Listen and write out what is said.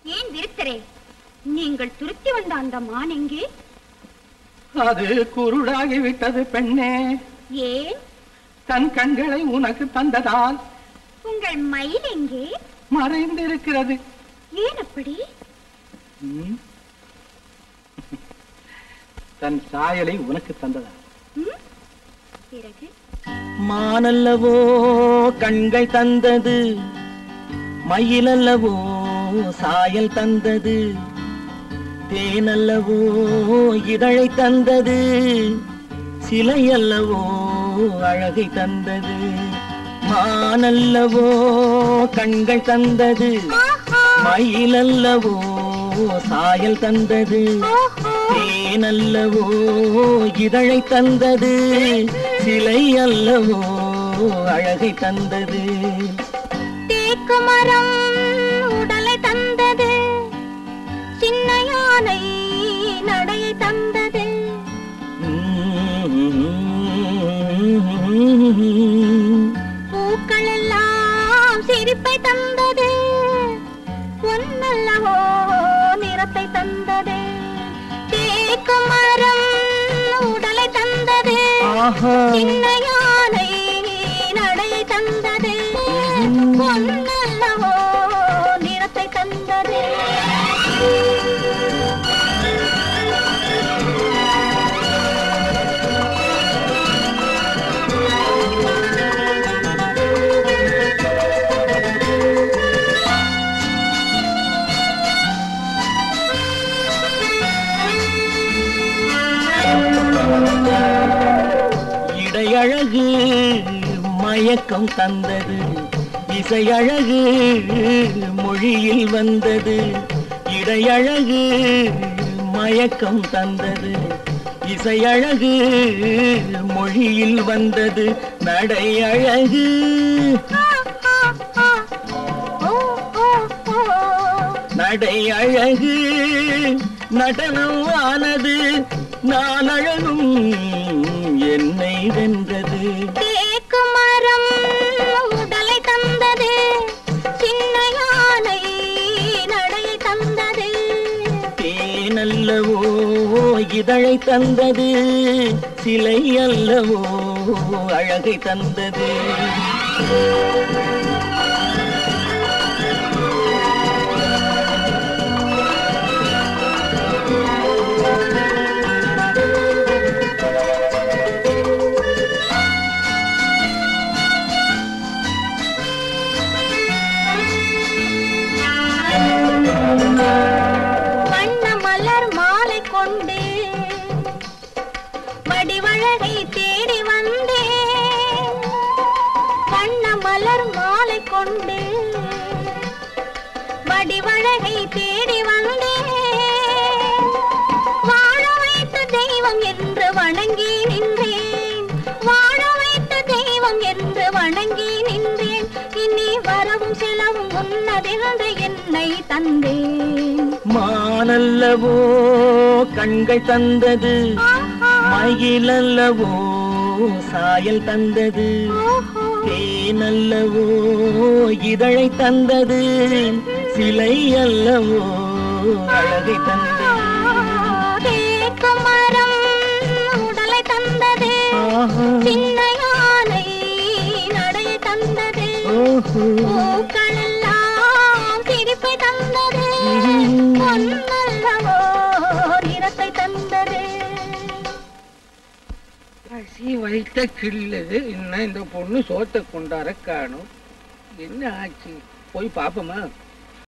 ஏன் விருத்தரே நீங்கள் துருத்தி வந்த அந்த மான் எங்கே அது குருடாகி விட்டது பெண்ணே ஏன் தன் கண்களை உனக்கு தந்ததால் உங்கள் மயில் எங்கே மறைந்திருக்கிறது ஏன் அப்படி ம்? தன் சாயலை உனக்கு தந்ததால் ம்? பிறகு மானல்லவோ கண்கள் தந்தது மயிலல்லவோ சாயல் தந்தது தேனல்லவோ இதழை தந்தது சிலையல்லவோ அழகை தந்தது மானல்லவோ கண்கள் தந்தது மயிலல்லவோ சாயல் தந்தது தேனல்லவோ இதழை தந்தது சிலை அல்லவோ அழகை தந்தது தேக்கு மரம் உடலை தந்தது சின்ன யானை நடையை தந்தது பூக்கள் எல்லாம் சிரிப்பை தந்தது பொன்னல்லவோ நிறத்தை தந்தது தேக்கு மரம் உடலை தந்தது ஆஹா சின்ன யானை நடையை தந்தது பொன்னல்லவோ நிறத்தை தந்தது இடையழகு மயக்கம் தந்தது இசையழகு மொழியில் வந்தது இடையழகு மயக்கம் தந்தது இசையழகு மொழியில் வந்தது நடை அழகு ஓ ஓ ஓ நடை அழகு நடனம் ஆனது நான் அழகும் என்னை வென்றது தேக்கு மரம் உடலை தந்தது சின்ன யானை நடையை தந்தது தேனல்லவோ இதழை தந்தது சிலை அல்லவோ அழகை தந்தது வண்ண மலர் மாலை கொண்டு வடிவழகை தேடி வந்தேன் வண்ண மலர் மாலை கொண்டு வடிவழகை தேடி வந்தேன் வாழ வைத்த தெய்வம் என்று வணங்கி நின்றேன் வாழ வைத்த தெய்வம் என்று வணங்கி நின்றேன் இனி வரவும் செலவும் உன்னதென்று என்னை தந்தேன் மானல்லவோ கண்கள் தந்தது மயிலல்லவோ சாயல் தந்தது ஓஹோ தேனல்லவோ இதழை தந்தது சிலை அல்லவோ அழகை தந்தது தேக்கு மரம் உடலை தந்தது ஆஹா சின்ன யானை நடையை தந்தது ஓஹோ பூக்களெல்லாம் சிரிப்பை தந்தது பொன்னல்லவோ நிறத்தை தந்தது பசி வைத்த கிள்ளு இன்னும் இந்த பொண்ணு சோத்தை கொண்டார காணும் என்ன ஆச்சு போய் பாப்போமா